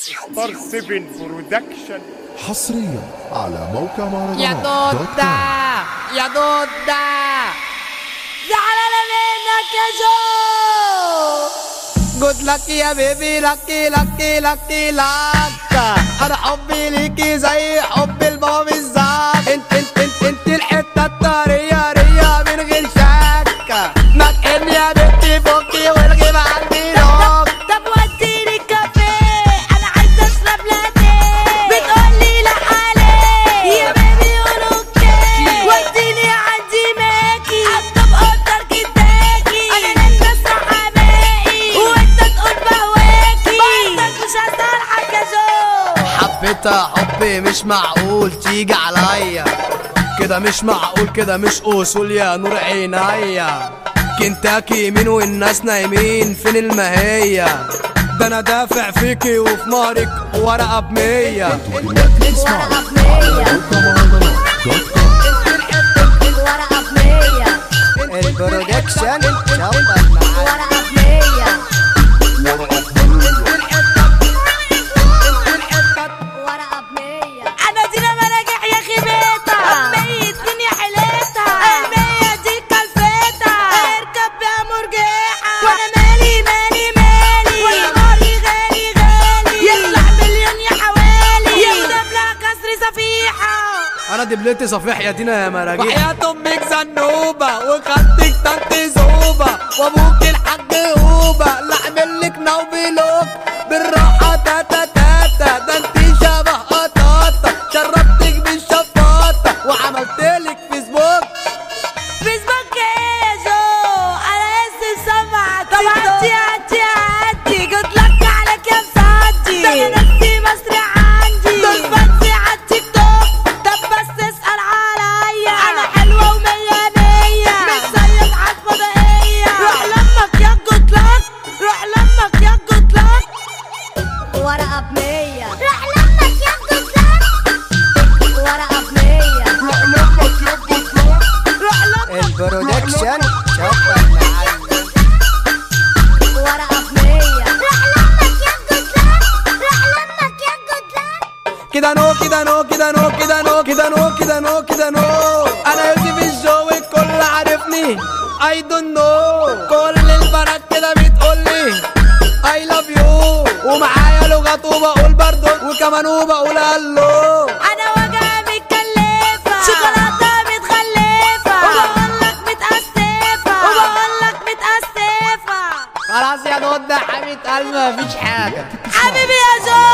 ستار 7 برودكشن حصريا على موقع يا مهرجانات دوت دودة كوم. يا دودة زعلانة منك يا جو جود لك يا بيبي لكي لكي لكي لك انا حبي ليكي زي حب البابا بالظبط انت انت انت انت الحتة الطرية رية من غير شك ما تحن يا بنتي فوقي والغي ما عندي نوم طب وديني كافيه انا عايزه اشرب لاتيه بتقولي لا عليه يا بيبي قول اوكي وديني عندي ماكي اكتب اوردر كنتاكي انا ناس بسرح حماقي وانت تقول بهواكي بعدك مش هصالحك يا جو حبيتها حبي مش معقول تيجي عليا كده مش معقول كده مش اصول يا نور عينيا كنتاكي يمين والناس نايمين فين المهية ده انا دافع فيكي وفي مهرك ورقة بمية دلوقتي اسمع ورقة على بمية. موقع مهرجانات دوت كوم. ورقة بمية البرودكشن شغل معايا ورقة بمية ورقة بمية أنا دينا مراجع يا خيبتها مية الدنيا حليتها المية دي كلفتها اركب بيها مرجحة وأنا مالي مالي مالي والناري غالي غالي يطلع مليون يا حوالي يكتب لها كسر صفيحة انا دبلتي صفيح يا دينا يا مراجيح وحياة امك زنوبة وخدتك طنط زوبة وابوك الحاج هوبة لا اعمل لك نوبلوك بالراحة تاتا تاتا ده انت شبه قطاطة شربتك بالشفاطة وعملت لك فيسبوك فيسبوك ايه يا جو انا لسه سامعة طب هاتي هاتي هاتي جود لك عليك يا مصدي ده انا نفسي مصري عندي دول فانسي على التيك توك طب بس اسأل عليا انا حلوة ومية مية مش زيك عالفضائية روح لمك يا جود لك روح لمك يا جود لك ورقة بمية روح لمك يا جود لك ورقة بمية روح لمك البرودكشن شغل معايا ورقة بمية راح لمك يا جدلان راح لمك يا جدلان كده نو كده نو كده نو كده نو كده نو كده نو كده نو انا يوسف الجو الكل عارفني اي دون نو كل البنات كده بتقولي اي لاف يو ومعايا لغات وبقول برضو وكمان وبقول الو انا وجهي متكلفة شوكولاتة متغلفة وبقول لك متأسفة وبقول لك متأسفة خلاص يا دود ده حبيب قلبي مفيش حاجه حبيبي يا جو